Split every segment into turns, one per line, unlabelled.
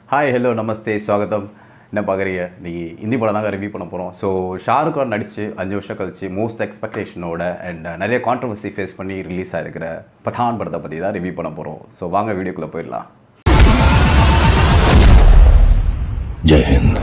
hi hello நமஸ்தே ஸ்வாகத்தம் என்ன பார்க்குறீங்க நீங்கள் ஹிந்தி படம் தாங்க ரிவ்யூ பண்ண போகிறோம் ஸோ ஷாருக் கான் நடித்து அஞ்சு வருஷம் கழிச்சு மோஸ்ட் எக்ஸ்பெக்டேஷனோட அண்ட் நிறைய கான்ட்ரவர்சி ஃபேஸ் பண்ணி ரிலீஸ் ஆகிருக்கிற பठान படத்தை பற்றி தான் ரிவ்யூ பண்ண போகிறோம் ஸோ வாங்க வீடியோக்குள்ளே போயிடலாம்
जय हिंद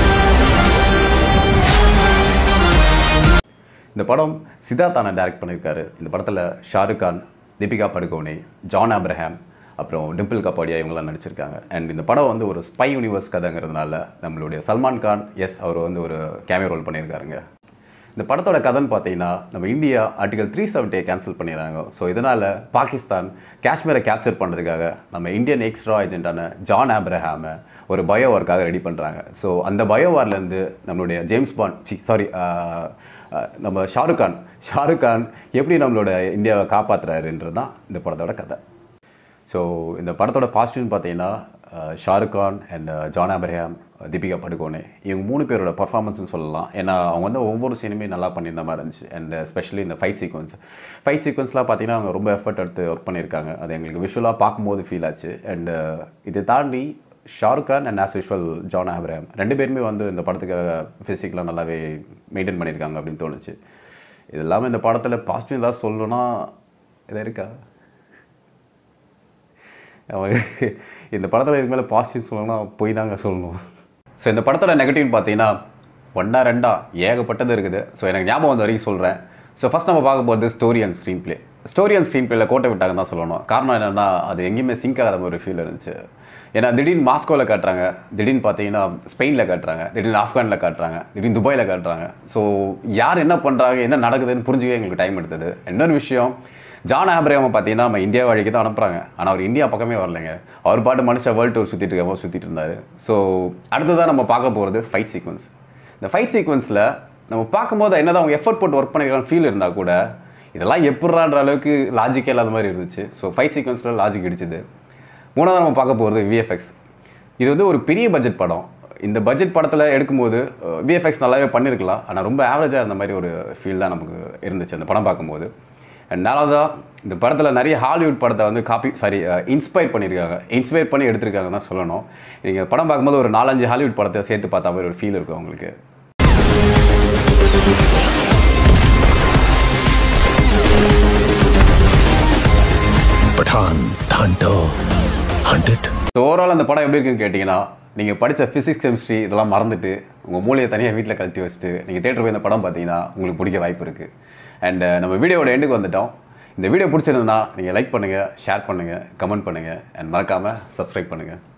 இந்த படம் சித்தார்த் ஆனந்த் டைரக்ட் பண்ணியிருக்காரு இந்த படத்தில் ஷாருக் கான் தீபிகா படுகோனே ஜான் ஆப்ரஹாம் அப்புறம் டிம்பிள் கபாடியா இவங்கெல்லாம் நடிச்சிருக்காங்க அண்ட் இந்த படம் வந்து ஒரு ஸ்பை யூனிவர்ஸ் கதைங்கிறதுனால நம்மளுடைய சல்மான் கான் எஸ் அவர் வந்து ஒரு கேமியோ ரோல் பண்ணியிருக்காருங்க இந்த படத்தோட கதைன்னு பார்த்தீங்கன்னா நம்ம இந்தியா ஆர்டிகல் த்ரீ செவன்ட்டியை கேன்சல் பண்ணிடுறாங்க ஸோ இதனால் பாகிஸ்தான் காஷ்மீரை கேப்சர் பண்ணுறதுக்காக நம்ம இந்தியன் எக்ஸ்ட்ரா ஏஜென்ட்டான ஜான் ஆப்ரஹாமை ஒரு பயோ வார்க்காக ரெடி பண்ணுறாங்க ஸோ அந்த பயோ வார்லேருந்து நம்மளுடைய ஜேம்ஸ் பாண்ட் சி சாரி நம்ம ஷாருக் கான் ஷாருக் கான் எப்படி நம்மளோட இந்தியாவை காப்பாற்றுறாருன்றது தான் இந்த படத்தோட கதை ஸோ இந்த படத்தோட பாசிட்டிவ்னு பார்த்தீங்கன்னா அஹ், Shahrukh Khan and John Abraham Deepika Padukone இவங்க மூணு பேரோட பர்ஃபார்மன்ஸ்னு சொல்லலாம் ஏன்னா அவங்க வந்து ஒவ்வொரு சீனுமே நல்லா பண்ணியிருந்த மாதிரி இருந்துச்சு அண்ட் எஸ்பெஷலி இந்த ஃபைட் சீக்வன்ஸ் ஃபைட் சீக்வன்ஸ்லாம் பார்த்தீங்கன்னா அவங்க ரொம்ப எஃபர்ட் எடுத்து ஒர்க் பண்ணியிருக்காங்க அது எங்களுக்கு விஷுவலாக பார்க்கும்போது ஃபீல் ஆச்சு அண்ட் இதை தாண்டி Shahrukh Khan and as usual John Abraham ரெண்டு பேருமே வந்து இந்த படத்துக்காக ஃபிசிக்கலாக நல்லாவே மெயின்டைன் பண்ணியிருக்காங்க அப்படின்னு தோணுச்சு இது இல்லாமல் இந்த படத்தில் பாசிட்டிவ் ஏதாவது சொல்லணும்னா இது இருக்கா அவங்க இந்த படத்தில் இதுக்கு மேலே பாசிட்டிவ் சொல்லணும்னா போய் தாங்க சொல்லணும் ஸோ இந்த படத்தோட நெகட்டிவ்னு பார்த்தீங்கன்னா ஒன்றா ரெண்டா ஏகப்பட்டது இருக்குது ஸோ எனக்கு ஞாபகம் வந்த வரைக்கும் சொல்கிறேன் ஸோ ஃபஸ்ட் நம்ம பார்க்க போகிறது story and screenplay story and screen ப்ளேல கோட்டை விட்டாங்கன்னு தான் சொல்லணும் காரணம் என்னென்னா அது எங்கேயுமே சிங்க் ஆகாத மாதிரி ஒரு ஃபீல் இருந்துச்சு ஏன்னா திடீர்னு மாஸ்கோவில் காட்டுறாங்க திடீர்னு பார்த்தீங்கன்னா ஸ்பெயினில் காட்டுறாங்க திடீர்னு ஆப்கானில் காட்டுறாங்க திடீர்னு துபாயில் காட்டுறாங்க ஸோ யார் என்ன பண்ணுறாங்க என்ன நடக்குதுன்னு புரிஞ்சுக்க எங்களுக்கு டைம் எடுத்தது இன்னொரு விஷயம் ஜான் ஆப்ரேமை பார்த்தீங்கன்னா நம்ம இந்தியா வழிக்கு தான் அனுப்புகிறாங்க ஆனால் அவர் இந்தியா பக்கமே வரலைங்க அவர் பாட்டு மனுஷன் வேர்ல்டு டூர் சுற்றிட்டு இருக்க சுற்றிட்டு இருந்தார் ஸோ அடுத்ததான் நம்ம பார்க்க போகிறது ஃபைட் சீக்வன்ஸ் இந்த ஃபைட் சீக்வன்ஸில் நம்ம பார்க்கும்போது என்னதான் அவங்க எஃபர்ட் போட்டு ஒர்க் பண்ணிருக்காங்க ஃபீல் இருந்தால் கூட இதெல்லாம் எப்படின்ற அளவுக்கு லாஜிக்கே இல்லாத மாதிரி இருந்துச்சு ஸோ ஃபைட் சீக்வன்ஸில் லாஜிக் இடிச்சுது மூணாவது நம்ம பார்க்க போகிறது விஎஃப்எக்ஸ் இது வந்து ஒரு பெரிய பட்ஜெட் படம் இந்த பட்ஜெட் படத்தில் எடுக்கும்போது விஎஃப்எக்ஸ் நல்லாவே பண்ணியிருக்கலாம் ஆனால் ரொம்ப ஆவரேஜாக இருந்த மாதிரி ஒரு ஃபீல் தான் நமக்கு இருந்துச்சு அந்த படம் பார்க்கும்போது அண்ட் நாலாவதாக இந்த படத்தில் நிறைய ஹாலிவுட் படத்தை வந்து காப்பி சாரி இன்ஸ்பயர் பண்ணியிருக்காங்க இன்ஸ்பயர் பண்ணி எடுத்திருக்காங்க தான் சொல்லணும் நீங்கள் படம் பார்க்கும்போது ஒரு நாலஞ்சு ஹாலிவுட் படத்தை சேர்த்து பார்த்த மாதிரி ஒரு ஃபீல் இருக்கும் உங்களுக்கு
पठान थांटो हंटेड
ஸோ ஓவரால் அந்த படம் எப்படி இருக்குன்னு கேட்டிங்கன்னா நீங்கள் படித்த ஃபிசிக்ஸ் கெமிஸ்ட்ரி இதெல்லாம் மறந்துட்டு உங்கள் மூளையை தனியாக வீட்டில் கழட்டி வச்சுட்டு நீங்கள் தேட்டர் போய் இந்த படம் பார்த்தீங்கன்னா உங்களுக்கு பிடிக்க வாய்ப்பு இருக்குது அண்ட் நம்ம வீடியோவோட எண்டுக்கு வந்துட்டோம் இந்த வீடியோ பிடிச்சிருந்ததுன்னா நீங்கள் லைக் பண்ணுங்கள் ஷேர் பண்ணுங்கள் கமெண்ட் பண்ணுங்கள் அண்ட் மறக்காமல் சப்ஸ்கிரைப் பண்ணுங்கள்